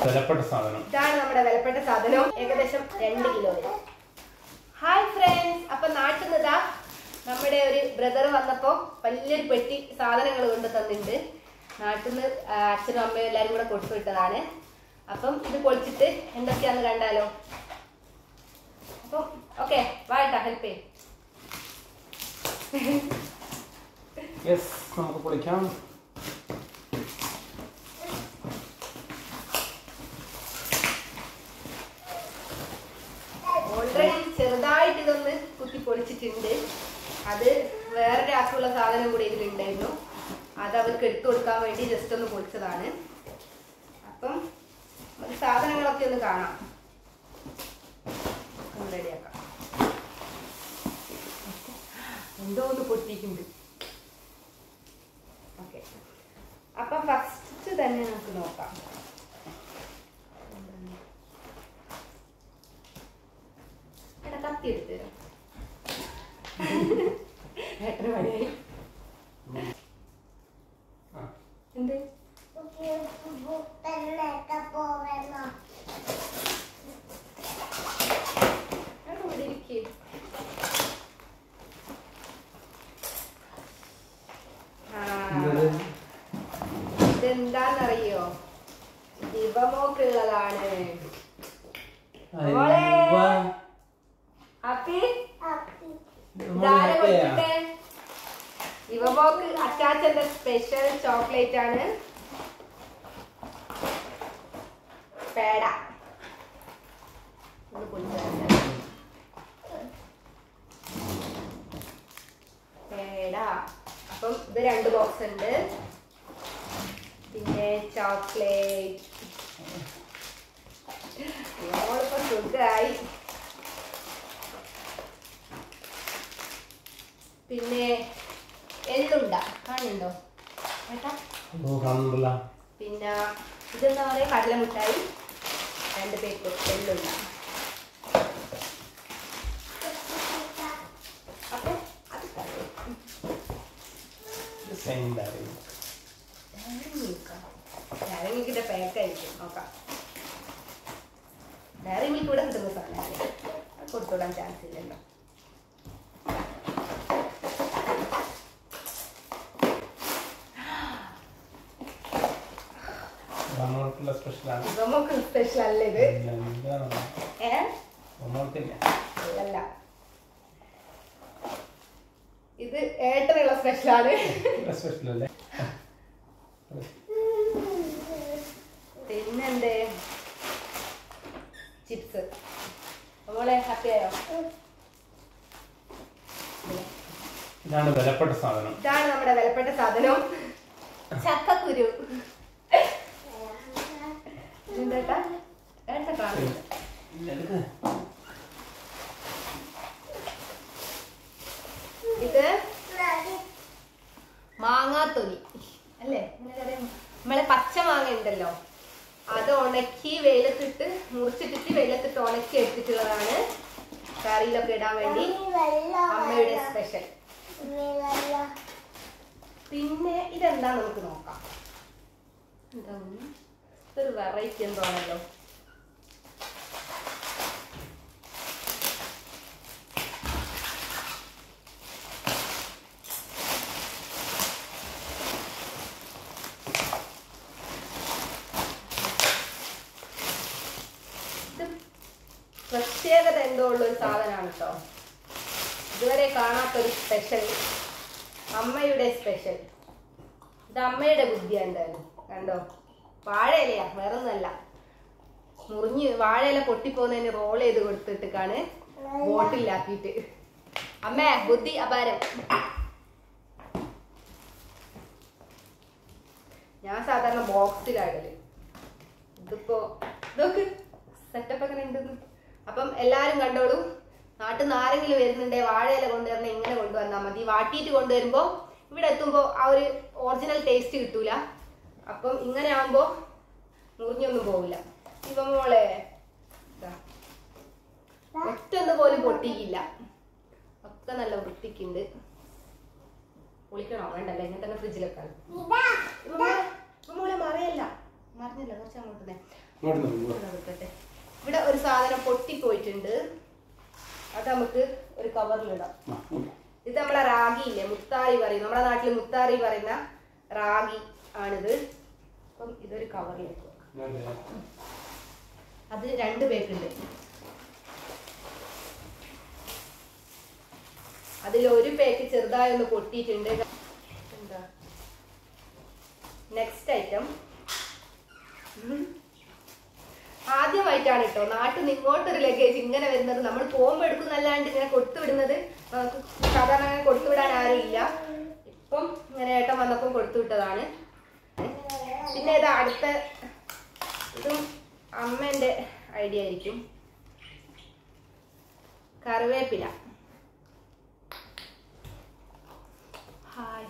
വിലപ്പെട്ട സാധനം ഇതാണ് നമ്മുടെ വിലപ്പെട്ട സാധനം ഏകദേശം രണ്ട് കിലോ വരും ഹായ് ഫ്രണ്ട്സ് അപ്പൊ നാട്ടിൽ നിന്ന് ഇതാ നമ്മുടെ ഒരു ബ്രദർ വന്നപ്പോ വലിയൊരു പെട്ടി സാധനങ്ങൾ കൊണ്ട് തന്നിട്ടുണ്ട് നാട്ടിൽ നിന്ന് അച്ഛനും അമ്മയും എല്ലാരും കൂടെ കൊടുത്തു വിട്ടതാണ് അപ്പം ഇത് പൊളിച്ചിട്ട് എന്തൊക്കെയാന്ന് കണ്ടാലോ അപ്പം ഓക്കെ വാട്ടാ ഹെൽപ്പ് ചെയ്യും യെസ് നമുക്ക് പൊളിക്കാം ഓൾറെഡി ചെറുതായിട്ട് ഇതൊന്ന് കുത്തി പൊളിച്ചിട്ടുണ്ട് അത് വേറൊരാൾക്കുള്ള സാധനം കൂടി ഇതിലുണ്ടായിരുന്നു അത് അവർക്ക് എടുത്തു കൊടുക്കാൻ വേണ്ടി ജസ്റ്റ് ഒന്ന് പൊളിച്ചതാണ് അപ്പം നമുക്ക് സാധനങ്ങളൊക്കെ ഒന്ന് കാണാം ഒന്ന് റെഡിയാക്കാം എന്തോ ഒന്ന് പൊട്ടിയിട്ടുണ്ട് ഓക്കെ അപ്പം ഫസ്റ്റ് തന്നെ നമുക്ക് നോക്കാം എടാ കത്തി എടുത്ത് തരാം എത്ര മണിയായി ആ. എന്ത് എടാ ഇവിടെ ഇരിക്ക്. ആ, ഇതെന്താന്നറിയോ ദിവമോക്കുള്ളതാണ് മോളെ. ഹാപ്പി ഇതാരെ കൊടുത്തിട്ടെ ഇവമോക്ക് അച്ചാച്ചന്റെ സ്പെഷ്യൽ ചോക്ലേറ്റ് ആണ് പേട ഒന്ന് പൊളിച്ചറിയാം. പേട അപ്പം ഇത് രണ്ട് ബോക്സ് ഉണ്ട് പിന്നെ ചോക്ലേറ്റ് മോളിപ്പോ സുഖമായി പിന്നെ എള്ളുണ്ട കാണുന്നുണ്ടോ ഏട്ടാ ഓ കാണുന്നില്ല പിന്നെ ഇതെന്താ പറയാ കടലമിഠായി രണ്ട് പേക്ക് എള്ളുണ്ട അപ്പൊ അത് സെയിം ഡയറി ഡയറി മിൽക്കിന്റെ പാക്കായിരിക്കും നോക്കാം ഡയറി മിൽക്ക് ഇവിടെ കിട്ടുന്ന സാധനമാണ് അത് കൊടുത്തുവിടാൻ ചാൻസ് ഇല്ലല്ലോ നമ്മൾക്കുള്ള സ്പെഷ്യലാണ് നമുക്ക് സ്പെഷ്യൽ അല്ല ഇത് എന്താണ് ഏ നമ്മൾക്കില്ല അല്ല ഇത് ഏട്ടനുള്ള സ്പെഷ്യലാണ് സ്പെഷ്യൽ അല്ലേ പിന്നെന്തേ ചിപ്സ് മോളെ ഹാപ്പി ആയോ ഇതാണ് വിലപ്പെട്ട സാധനം ഇതാണ് നമ്മുടെ വിലപ്പെട്ട സാധനം ചക്കക്കുരു ഇതെന്താ ഏട്ട കാണുന്നു എടുക്ക്. ഇത് മാങ്ങാത്തൊലി അല്ലേ അങ്ങനെ പറയാം നമ്മളെ പച്ച മാങ്ങ ഉണ്ടല്ലോ അത് ഉണക്കി വെയിലത്തിട്ട് മുറിച്ചിട്ടിട്ട് വെയിലത്തിട്ട് ഉണക്കി എടുത്തിട്ടുള്ളതാണ് കറിയിലൊക്കെ ഇടാൻ വേണ്ടി അമ്മയുടെ സ്പെഷ്യൽ പിന്നെ ഇതെന്താ നമുക്ക് നോക്കാം എന്താ ഉണ്ണി? ഇതൊരു വെറൈറ്റി എന്താണല്ലോ ഇത് പ്രത്യേകത എന്തോ ഉള്ള ഒരു സാധനമാണ് കേട്ടോ ഇതുവരെ കാണാത്തൊരു സ്പെഷ്യൽ അമ്മയുടെ സ്പെഷ്യൽ ഇത് അമ്മയുടെ ബുദ്ധിയാണ് എന്തായാലും കണ്ടോ വാഴയിലയാ വേറൊന്നല്ല മുറിഞ്ഞ് വാഴയില പൊട്ടിപ്പോകുന്നതിന് റോൾ ചെയ്ത് കൊടുത്തിട്ടാണ് ബോട്ടിലാക്കിയിട്ട് അമ്മേ ബുദ്ധി അപാരം ഞാൻ സാധാരണ ബോക്സിലാകല് ഇതിപ്പോ ഇതൊക്കെ സെറ്റപ്പ് എങ്ങനെ ഉണ്ടെന്ന് അപ്പം എല്ലാരും കണ്ടോളൂ നാട്ടിൽ നിന്ന് ആരെങ്കിലും വരുന്നുണ്ടെ വാഴയില കൊണ്ടുവരണേ ഇങ്ങനെ കൊണ്ടുവന്നാൽ മതി വാട്ടിയിട്ട് കൊണ്ടുവരുമ്പോ ഇവിടെ എത്തുമ്പോ ആ ഒരു ഒറിജിനൽ ടേസ്റ്റ് കിട്ടൂല അപ്പം ഇങ്ങനെ ആവുമ്പോ മുറിഞ്ഞൊന്നും പോവില്ല ഇവ മോളെ ഇതാ. ഒറ്റൊന്ന് പോലും പൊട്ടിയില്ല ഒക്കെ നല്ല വൃത്തിക്കുണ്ട് പൊളിക്കണോ വേണ്ടല്ലേ ഇങ്ങനെ തന്നെ ഫ്രിഡ്ജിൽ വെക്കാം മോളെ മോളെ മറയല്ല മറിഞ്ഞില്ല കുറച്ച് അങ്ങോട്ട് തന്നെ ഇങ്ങോട്ട് നോക്കൂ ഇവിടെ വെക്കട്ടെ. ഇവിടെ ഒരു സാധനം പൊട്ടിപ്പോയിട്ടുണ്ട് അത് നമുക്ക് ഒരു കവറിലിടാം ആ, ഓക്കേ. ഇത് നമ്മളെ റാഗി ഇല്ലേ മുത്താറി പറയും നമ്മുടെ നാട്ടിൽ മുത്താറി പറയുന്ന റാഗി ആണിത് അപ്പം ഇതൊരു കവറിലേക്ക് വെക്കാം. ഇങ്ങോട്ട്. അത് രണ്ട് പേക്കുണ്ട് അതിൽ ഒരു പേക്ക് ചെറുതായി ഒന്ന് പൊട്ടിയിട്ടുണ്ട് എന്താ നെക്സ്റ്റ് ഐറ്റം ആദ്യമായിട്ടാണ് കേട്ടോ നാട്ടിൽ നിന്ന് ഇങ്ങോട്ടൊരു ലഗേജ് ഇങ്ങനെ വരുന്നത് നമ്മൾ പോകുമ്പോൾ എടുക്കുന്നല്ലാണ്ട് ഇങ്ങനെ കൊടുത്തുവിടുന്നത് നമുക്ക് സാധാരണ അങ്ങനെ കൊടുത്തുവിടാൻ ആരും ഇല്ല ഇപ്പം ഇങ്ങനെ ഏട്ടൻ വന്നപ്പം കൊടുത്തുവിട്ടതാണ് പിന്നെ ഇത് അടുത്ത ഇതും അമ്മേന്റെ ഐഡിയ ആയിരിക്കും കറിവേപ്പില ഹായ്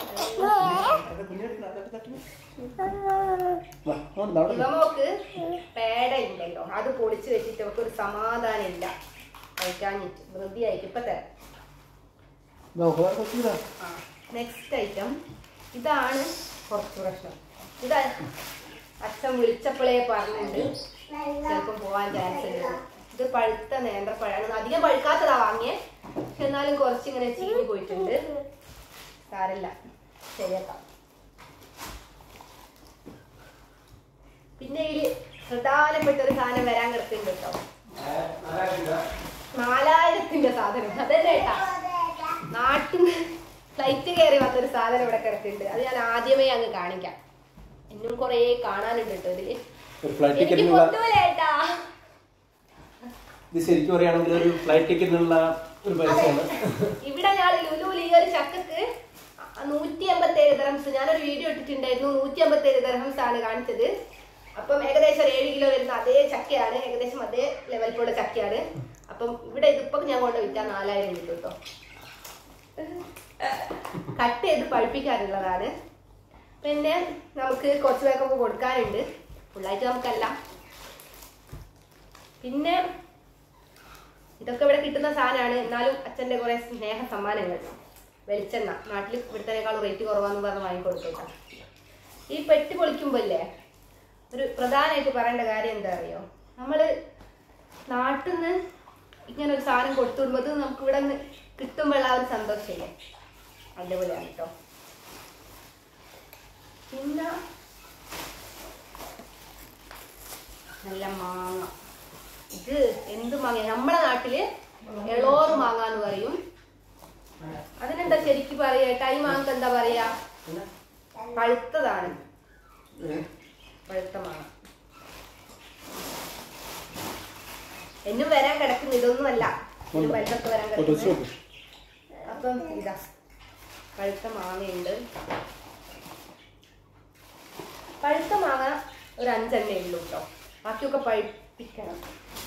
വാ, അങ്ങോട്ട് അവിടെ ഇവമോക്ക് പേട ഉണ്ടല്ലോ അത് പൊളിച്ച് വെച്ചിട്ട് അവർക്ക് ഒരു സമാധാനം ഇല്ല കഴിക്കാഞ്ഞിട്ട് വൃത്തിയായിട്ട് ഇപ്പൊ തരാം വാ, വേറെ കുറച്ചുകൂടെ. നെക്സ്റ്റ് ഐറ്റം ഇതാണ് കുറച്ച് പ്രശ്നം ഇത് അച്ഛൻ വിളിച്ചപ്പോഴേ പറഞ്ഞിട്ടുണ്ട് ചിലപ്പം പോവാൻ ചാൻസ് ഉണ്ട് ഇത് പഴുത്ത നേന്ത്രപ്പഴമാണ് അധികം പഴുക്കാത്തതാ വാങ്ങിയേ പക്ഷെ എന്നാലും കുറച്ചിങ്ങനെ ചീഞ്ഞ് പോയിട്ടുണ്ട് സാരല്ല ശരിയാക്കാം പിന്നെ ഇതില് പ്രധാനപ്പെട്ട ഒരു സാധനം വരാൻ കിടക്കുന്നുണ്ട് കേട്ടോ നാലായിരത്തിന്റെ സാധനം അതല്ലേ ഏട്ടാ നാട്ടിൽ നിന്ന് ഫ്ലൈറ്റ് കയറി വന്നൊരു സാധനം ഇവിടെ കിടക്കുന്നുണ്ട് അത് ഞാൻ ആദ്യമേ അങ്ങ് കാണിക്കാം എന്നും കുറേ കാണാനുണ്ട് കേട്ടോ ഇതില് ഒരു ഫ്ലൈറ്റ് എനിക്ക് ടിക്കറ്റിനുള്ള പൊട്ടൂല ഏട്ടാ ഇത് ശരിക്കും പറയുകയാണെങ്കിൽ ഒരു ഫ്ലൈറ്റ് ടിക്കറ്റിനുള്ള ഒരു പൈസയാണ് ഇവിടെ ഞാൻ ലുലുവിൽ ഈ ഒരു ചക്കക്ക് നൂറ്റി അമ്പത്തി ഏഴ് ദർഹംസ് ഞാനൊരു വീഡിയോ ഇട്ടിട്ടുണ്ടായിരുന്നു നൂറ്റി അമ്പത്തി ഏഴ് ദർഹംസ് ആണ് കാണിച്ചത് അപ്പം ഏകദേശം ഒരു ഏഴ് കിലോ വരുന്ന അതേ ചക്കയാണ് ഏകദേശം അതേ ലെവലിലുള്ള ചക്കയാണ് അപ്പം ഇവിടെ ഇതിപ്പോ ഞാൻ കൊണ്ട് വിറ്റാൽ നാലായിരം കിട്ടും കേട്ടോ കട്ട് ചെയ്ത് പഴുപ്പിക്കാനുള്ളതാണ് പിന്നെ നമുക്ക് കുറച്ച് പേർക്കൊക്കെ കൊടുക്കാനുണ്ട് ഫുള്ളായിട്ട് നമുക്കല്ല പിന്നെ ഇതൊക്കെ ഇവിടെ കിട്ടുന്ന സാധനമാണ് എന്നാലും അച്ഛൻ്റെ കുറെ സ്നേഹ സമ്മാനങ്ങൾ വെളിച്ചെണ്ണ നാട്ടിൽ ഇവിടുത്തേക്കാളും റേറ്റ് കുറവാന്ന് പറഞ്ഞ് വാങ്ങിക്കൊടുത്തേക്ക ഈ പെട്ടി പൊളിക്കുമ്പോൾ ഇല്ലേ ഒരു പ്രധാനമായിട്ട് പറയേണ്ട കാര്യം എന്താ അറിയോ നമ്മൾ നാട്ടിൽ നിന്ന് ഇങ്ങനെ ഒരു സാധനം കൊടുത്തു വിടുമ്പോൾ അത് നമുക്ക് ഇവിടെ നിന്ന് കിട്ടുമ്പോൾ ആ ഒരു സന്തോഷമില്ലേ അതേപോലെയാണ് കേട്ടോ പിന്നെ നല്ല മാങ്ങ ഇത് എന്ത് മാങ്ങ നമ്മുടെ നാട്ടില് എളോറ് മാങ്ങ എന്ന് പറയും അതിനെന്താ ശരിക്കും പറയാ ടൈം മാങ്ങക്ക് എന്താ പറയാ പഴുത്തതാണ് പഴുത്ത മാങ്ങ എന്നും വരാൻ കിടക്കുന്നു ഇതൊന്നുമല്ല ഇന്നും വലുതൊക്കെ വരാൻ ഒരു ദിവസം കിടക്കുന്നു അപ്പം ഇതാ പഴുത്ത മാങ്ങയുണ്ട് പഴുത്ത മാങ്ങ ഒരു അഞ്ചെണ്ണേ ഉള്ളൂ കേട്ടോ ബാക്കിയൊക്കെ പഴുപ്പിക്കണം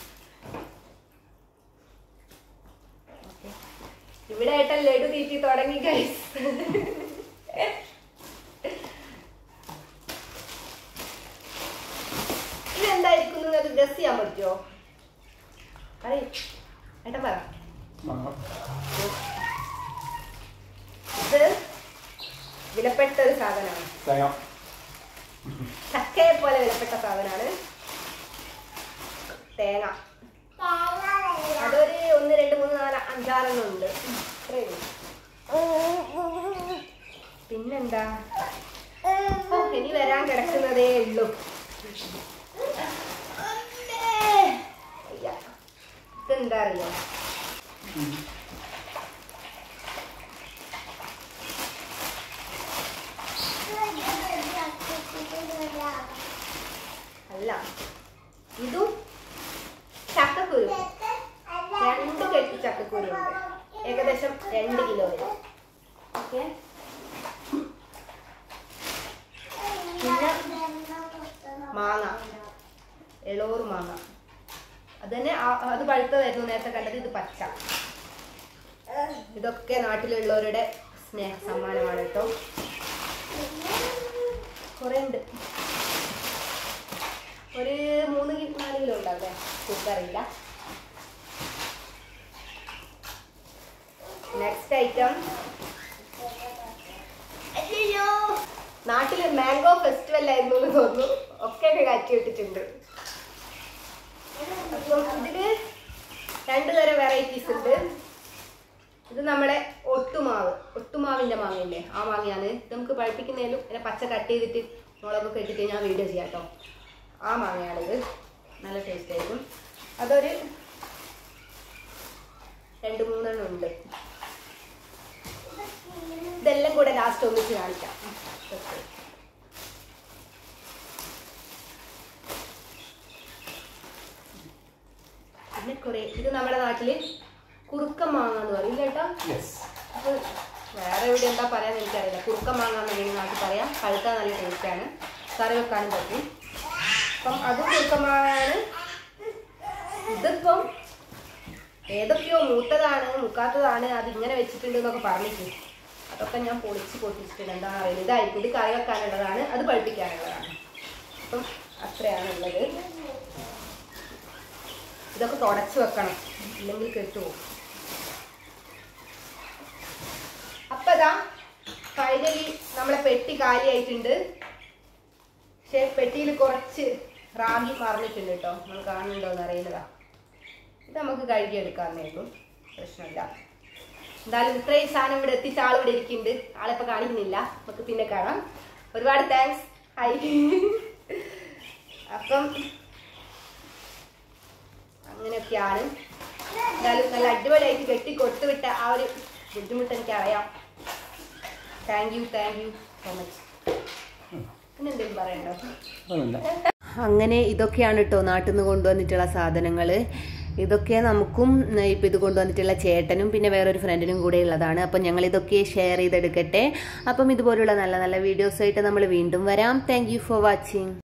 Okay. ഇവിടെ ഏട്ടൻ ലഡു തീറ്റി തുടങ്ങി ഗൈസ് ഇതെന്തായിരിക്കും നിങ്ങൾക്ക് ഗസ് ചെയ്യാൻ പറ്റുമോ പറയൂ ഏട്ടൻ പറ ഇത് വിലപ്പെട്ട ഒരു സാധനമാണ് തേങ്ങ ചക്കയെ പോലെ വിലപ്പെട്ട സാധനമാണ് തേങ്ങ അതൊരു ഒന്ന് രണ്ട് മൂന്ന് നാല് അഞ്ചാറെണ്ണം ഉണ്ട് ഇത്രയേ ഉള്ളൂ. പിന്നെന്താ ഓ, ഇനി വരാൻ കിടക്കുന്നതേ ഉള്ളൂ അയ്യ. ഇതെന്താ അറിയോ അല്ല ഇതും ചക്കക്കുരു രണ്ട് കെട്ടി ചക്കക്കുരു ഉണ്ട് ഏകദേശം രണ്ട് കിലോ വരും ഓക്കെ പിന്നെ മാങ്ങ എളോറ് മാങ്ങ അത് തന്നെ ആ- അത് പഴുത്തതായിരുന്നു നേരത്തെ കണ്ടത് ഇത് പച്ച ഇതൊക്കെ നാട്ടിലുള്ളവരുടെ സ്നേഹ സമ്മാനമാണ് കേട്ടോ കുറെ ഉണ്ട് ഒരു മൂന്ന് കി- നാല് കിലോ ഉണ്ടാവില്ലേ കുക്കറില്ല നെക്സ്റ്റ് ഐറ്റം അയ്യോ നാട്ടില് മാംഗോ ഫെസ്റ്റിവൽ ആയിരുന്നു എന്ന് തോന്നുന്നു ഒക്കെ കയറ്റി വിട്ടിട്ടുണ്ട് അപ്പം ഇതില് രണ്ടു തരം വെറൈറ്റീസ് ഉണ്ട് ഇത് നമ്മുടെ ഒട്ടുമാവ് ഒട്ടുമാവിന്റെ മാങ്ങയില്ലേ ആ മാങ്ങയാണ് ഇത് നമുക്ക് പഴുപ്പിക്കുന്നതിലും ഇങ്ങനെ പച്ച കട്ട് ചെയ്തിട്ട് മുളകൊക്കെ ഇട്ടിട്ട് ഞാൻ വീഡിയോ ചെയ്യാം കേട്ടോ ആ മാങ്ങയാണിത് നല്ല ടേസ്റ്റ് ആയിരിക്കും അതൊരു രണ്ട് മൂന്നെണ്ണം ഉണ്ട് ഇതെല്ലാം കൂടെ ലാസ്റ്റ് ഒന്നിച്ച് കാണിക്കാം ഓക്കെ പിന്നെ കുറെ ഇത് നമ്മുടെ നാട്ടില് കുറുക്ക മാങ്ങ എന്ന് പറയും കേട്ടോ യെസ് അപ്പൊ വേറെ എവിടെ എന്താ പറയാന്ന് എനിക്കറിയില്ല കുറുക്ക മാങ്ങ എന്നുണ്ടെങ്കിൽ നാട്ടിൽ പറയാം പഴുത്താൽ നല്ല ടേസ്റ്റാണ് കറി വെക്കാനും പറ്റും അപ്പം അതും കുറുക്ക മാങ്ങയാണ് ഇതിപ്പം ഏതൊക്കെയോ മൂത്തതാണ് മുക്കാത്തതാണ് അത് ഇങ്ങനെ വെച്ചിട്ടുണ്ട് എന്നൊക്കെ പറഞ്ഞിട്ട് അതൊക്കെ ഞാൻ പൊളിച്ച് പൊട്ടിച്ചിട്ടുണ്ട് എന്താ പറയുന്നത് ഇതായിരിക്കും ഇത് കറി വെക്കാനുള്ളതാണ് അത് പഴുപ്പിക്കാനുള്ളതാണ് അപ്പം അത്രയാണ് ഉള്ളത് ഇതൊക്കെ തുടച്ച് വെക്കണം ഇല്ലെങ്കിൽ കെട്ടുപോകും അപ്പൊ ഇതാ ഫൈനലി നമ്മളെ പെട്ടി കാലിയായിട്ടുണ്ട് പക്ഷെ പെട്ടിയിൽ കുറച്ച് റാഗി മറന്നിട്ടുണ്ട് കേട്ടോ നമ്മൾ കാണുന്നുണ്ടോന്ന് അറിയുന്നതാ ഇത് നമുക്ക് കഴുകിയെടുക്കാവുന്നേക്കും പ്രശ്നമില്ല എന്തായാലും ഇത്രയും സാധനം ഇവിടെ എത്തിച്ച ആൾ ഇവിടെ ഇരിക്കുന്നുണ്ട് ആളിപ്പോ കാണിക്കുന്നില്ല നമുക്ക് പിന്നെ കാണാം ഒരുപാട് താങ്ക്സ് ഹായ് അപ്പം അങ്ങനെയൊക്കെയാണ് എന്തായാലും നല്ല അടിപൊളിയായിട്ട് കെട്ടി കൊടുത്തുവിട്ട ആ ഒരു ബുദ്ധിമുട്ട് എനിക്ക് അറിയാം thank you thank you so much പിന്നെ എന്തെങ്കിലും പറയണ്ടോ ഒന്നുമില്ല അങ്ങനെ ഇതൊക്കെയാണ് കേട്ടോ നാട്ടിൽ നിന്ന് കൊണ്ടുവന്നിട്ടുള്ള സാധനങ്ങൾ ഇതൊക്കെ നമുക്കും ഇപ്പം ഇത് കൊണ്ടുവന്നിട്ടുള്ള ചേട്ടനും പിന്നെ വേറൊരു ഫ്രണ്ടിനും കൂടെ ഉള്ളതാണ് അപ്പം ഞങ്ങൾ ഇതൊക്കെ ഷെയർ ചെയ്തെടുക്കട്ടെ അപ്പം ഇതുപോലുള്ള നല്ല നല്ല വീഡിയോസായിട്ട് നമ്മൾ വീണ്ടും വരാം താങ്ക് യു ഫോർ വാച്ചിങ്